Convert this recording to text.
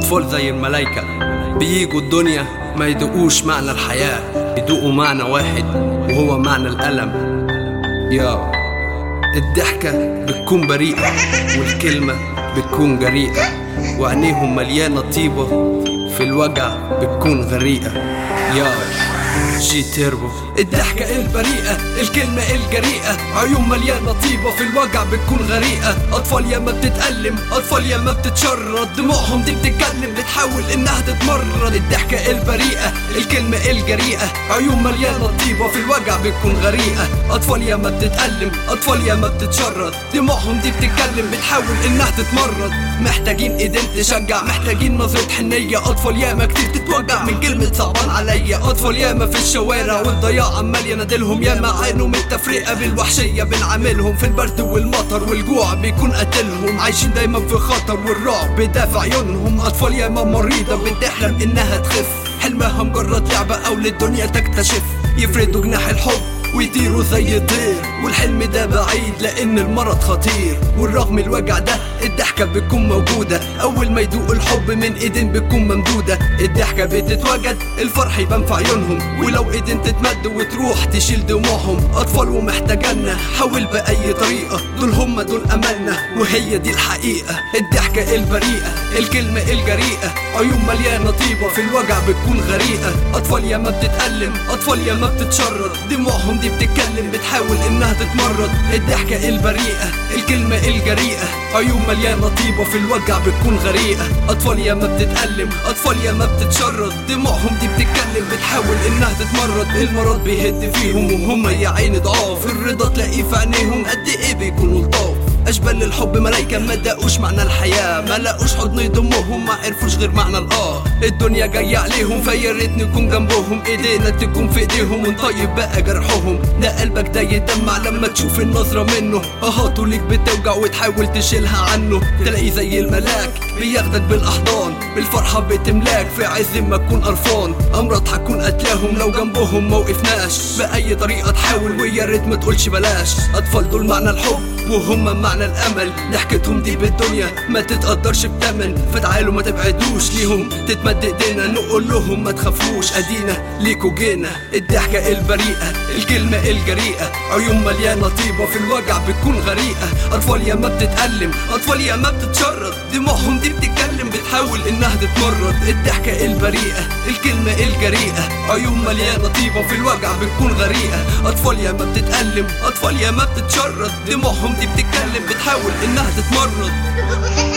أطفال زي الملايكة بيجوا الدنيا ما يدقوش معنى الحياة يدوقوا معنى واحد وهو معنى الألم يا الضحكة بتكون بريئة والكلمة بتكون جريئة وعينيهم مليانة طيبة في الوجع بتكون غريقة يا جي تيربو الضحكة البريئة الكلمة الجريئة عيون مليانة طيبة في الوجع بتكون غريقة أطفال ياما بتتألم أطفال ياما بتتشرد دموعهم دي بتتكلم بتحاول إنها تتمرد الضحكة البريئة الكلمة الجريئة عيون مليانة طيبة في الوجع بتكون غريقة أطفال ياما بتتألم أطفال ياما بتتشرد دموعهم دي بتتكلم بتحاول إنها تتمرد محتاجين إيدين تشجع محتاجين نظرة حنية أطفال ياما كتير تتوجع من كلمة صعبان عليا أطفال ياما في الشوارع والضياع عمال ينادلهم ياما عانوا من التفرقة بالوحشية بنعاملهم في البرد والمطر والجوع بيكون قاتلهم عايشين دايما في خطر والرعب دافع عيونهم أطفال ياما مريضة بتحلم إنها تخف حلمها مجرد لعبة أو للدنيا تكتشف يفردوا جناح الحب ويطيروا زي طير والحلم ده بعيد لان المرض خطير والرغم الوجع ده الضحكة بتكون موجودة اول ما يدوق الحب من ايدين بتكون ممدودة الضحكة بتتوجد الفرح يبان في عيونهم ولو ايدين تتمد وتروح تشيل دموعهم اطفال ومحتاجانا حاول باي طريقة دول هم دول املنا وهي دي الحقيقة الضحكة البريئة الكلمة الجريئة عيون مليانة طيبة في الوجع بتكون غريقة اطفال ياما بتتألم اطفال ياما بتتشرد دموعهم دي بتتكلم بتحاول انها تتمرد الضحكة البريئة الكلمة الجريئة عيون مليانة طيبة في الوجع بتكون غريقة اطفال ياما بتتألم اطفال ياما بتتشرد دموعهم دي بتتكلم بتحاول انها تتمرد المرض بيهد فيهم وهم يا عيني ضعاف الرضا تلاقيه في عينيهم قد ايه بيكونوا لطاف اشبال للحب ملايكة ما دقوش معنى الحياة ما لقوش حضن يضمهم ما عرفوش غير معنى الاه الدنيا جاية عليهم فيا ريت نكون جنبهم ايدينا تكون في ايديهم ونطيب بقى جرحهم ده قلبك ده يدمع لما تشوف النظرة منه اهاته ليك بتوجع وتحاول تشيلها عنه تلاقيه زي الملاك بياخدك بالاحضان بالفرحة بتملاك في عز ما تكون قرفان امراض هتكون قتلاهم لو جنبهم ما وقفناش باي طريقة تحاول ويا ريت ما تقولش بلاش اطفال دول معنى الحب وهم معنى الامل ضحكتهم دي بالدنيا ما تتقدرش بتمن فتعالوا ما تبعدوش ليهم تتمد ايدينا نقول لهم ما تخافوش ادينا ليكوا جينا الضحكة البريئة الكلمة الجريئة عيون مليانة طيبة في الوجع بتكون غريقة اطفال ياما بتتألم اطفال ياما بتتشرد دموعهم دي بتتكلم بتحاول انها تتمرد الضحكة البريئة الكلمة الجريئة عيون مليانة طيبة في الوجع بتكون غريقة اطفال ياما بتتألم اطفال ياما بتتشرد دموعهم دي بتتكلم بتحاول انها تتمرد